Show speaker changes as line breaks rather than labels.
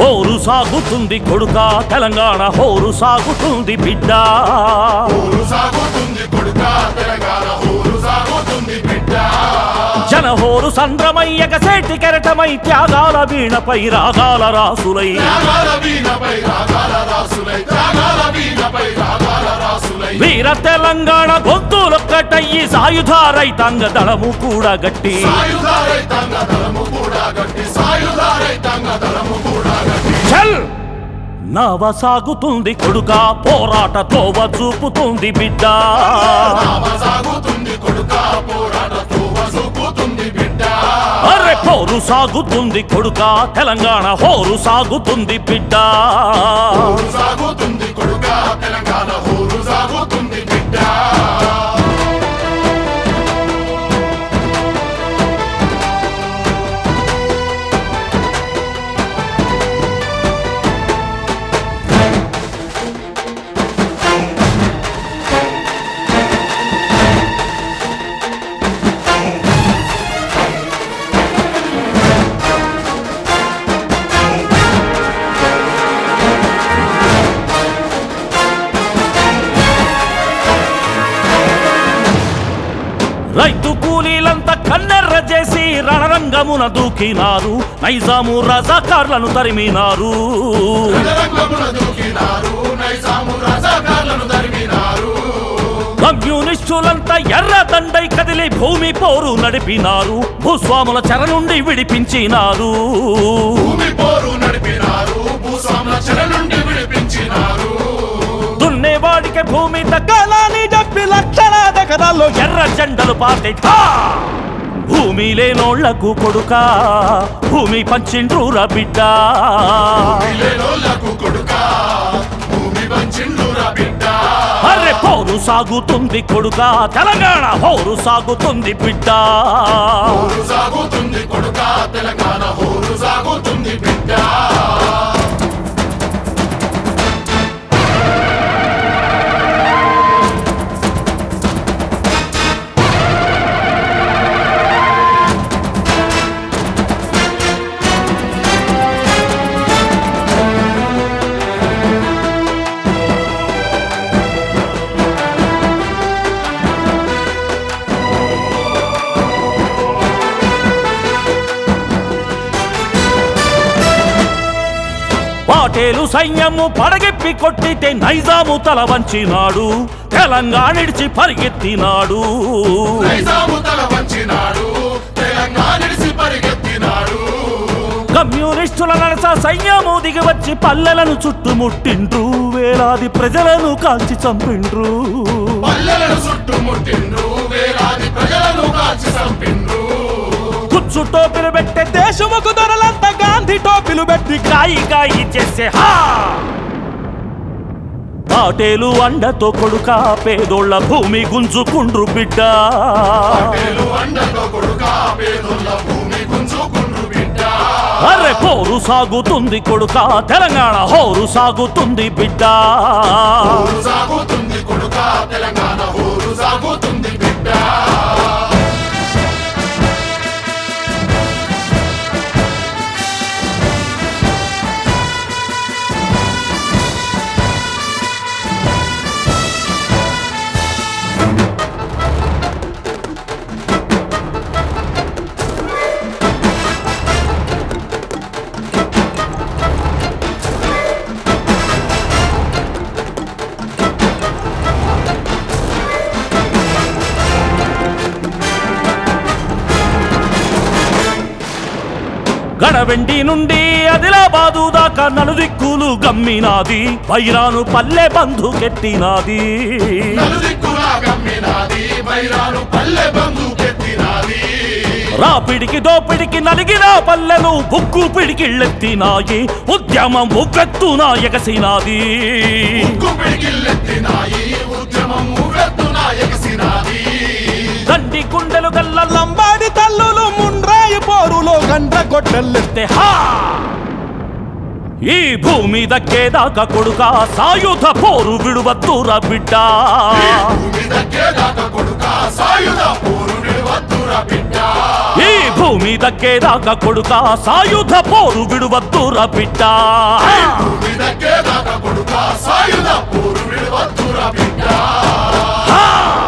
హోరు సాగుతుంది కొడుక తెలంగాణ హోరు సాగుతుంది బిడ్డ
ఊరు సాగుతుంది కొడుక తెలంగాణ ఊరు సాగుతుంది బిడ్డ
జనహోరు సంద్రమయ్యక సేటి కెరటమై త్యాగాల వీణపై రాగాల రాసులై
త్యాగాల వీణపై రాగాల రాసులై త్యాగాల వీణపై రాగాల రాసులై
వీర తెలంగాణ గొంతులొక్కటయ్యి సాయుధ రైతాంగ దళము కూడా గట్టి
సాయుధ రైతాంగ దళము కూడా గట్టి సాయుధ రైతాంగ దళము కూడా గట్టి
చల్ నవ సాగుతుంది కొడుక పోరాట తోవ చూపుతుంది బిడ్డ
నామ సాగుతుంది కొడుక పోరాటతో వసుకుతుంది బిడ్డ
అరే పోరు సాగుతుంది కొడుక తెలంగాణ హోరు సాగుతుంది బిడ్డ
ఊరు సాగుతుంది కొడుక తెలంగాణ ఊరు సాగుతుంది బిడ్డ
రైతు కూలీలంతా కన్నెర్ర చేసి రణరంగమున దూకినారు నైజాము రజాకార్లను తరిమినారు
రంగమున దూకినారు నైజాము రజాకార్లను తరిమినారు
కమ్యూనిస్టులంతా ఎర్ర దండై కదిలి భూమి పోరు నడిపినారు భూస్వాముల చెర నుండి విడిపించినారు
భూమి పోరు నడిపినారు భూస్వాముల చెర నుండి విడిపించినారు
దున్నేవాడికి భూమి దక్కాలని చెప్పి లక్షలాది ఎకరాల్లో ఎర్ర జెండలు పాతే భూమి లేనోళ్లకు కొడుక భూమి పంచిండ్రురా బిడ్డ
లేనోళ్లకు కొడుక భూమి వంచిండురా బిడ్డ
అర్రె పోరు సాగుతుంది కొడుక తెలంగాణ హోరు సాగుతుంది బిడ్డ
ఊరు సాగుతుంది కొడుక తెలంగాణ ఊరు సాగుతుంది బిడ్డ
పాటేలు సైన్యము పడగెప్పి కొట్టితే నైజాము తల వంచినాడు తెలంగాణ ఇడిచి పరిగెత్తినాడు
నైజాము తల వంచినాడు తెలంగాణ ఇడిసి పరిగెత్తినాడు
కమ్యూనిస్టుల నడస సైన్యము దిగి వచ్చి పల్లెలను చుట్టుముట్టిండ్రు వేలాది ప్రజలను కాల్చి చంపిండ్రు
పల్లెలను చుట్టుముట్టిండ్రు వేలాది ప్రజలను కాల్చి చంపిండ్రు
కుచ్చు టోపీలు పెట్టే దేశముకు దొరలంతా గాంధీ టోపీలు పెట్టి కాయి కాయి చేసే హా పాటేలు అండతో కొడుక పేదోళ్ళ భూమి గుంజుకుండ్రు బిడ్డ
పేలు అండతో కొడుక పేదోళ్ళ భూమి గుంజుకుండ్రు బిడ్డ
అరే పోరు సాగుతుంది కొడుక తెలంగాణ హోరు సాగుతుంది బిడ్డ
ఊరు సాగుతుంది కొడుక తెలంగాణ ఊరు సాగుతుంది బిడ్డ
గడవెండి నుండి ఆదిలాబాదు దాకా నలుదిక్కులు గమ్మినాది వైరాను పల్లె బంధుకెత్తినాది
నలుదిక్కులా గమ్మినాది బైరాను పల్లె బంధుకెత్తినాది
రాపిడికి దోపిడికి నలిగిన పల్లెలు బుక్కు పిడికిళ్ళెత్తినాయి ఉద్యమం ఉవ్వెత్తున ఎగసినాది
ఉక్కు పిడికిల్లెత్తినాయి ఉద్యమం ఉవ్వెత్తున ఎగసినాది
దండి గుండెలు గల్ల లంబాడి తల్లులు ముండ్రాయి పోరులో గండ్ర కొట్టెల్లెత్తే హా ఈ భూమి దక్కేదాకా కొడుక సాయుధ పోరు విడువద్దురా బిడ్డ
ఈ భూమి దక్కేదాకా కొడుక సాయుధ పోరు నిలవద్దురా బిడ్డ
ఈ భూమి దక్కేదాకా కొడుక సాయుధ పోరు విడువద్దుర బిడ్డ
భూమి దక్కేదాకా కొడుకా సాయుధ పోరు విడవద్దురా బిడ్డ
హా!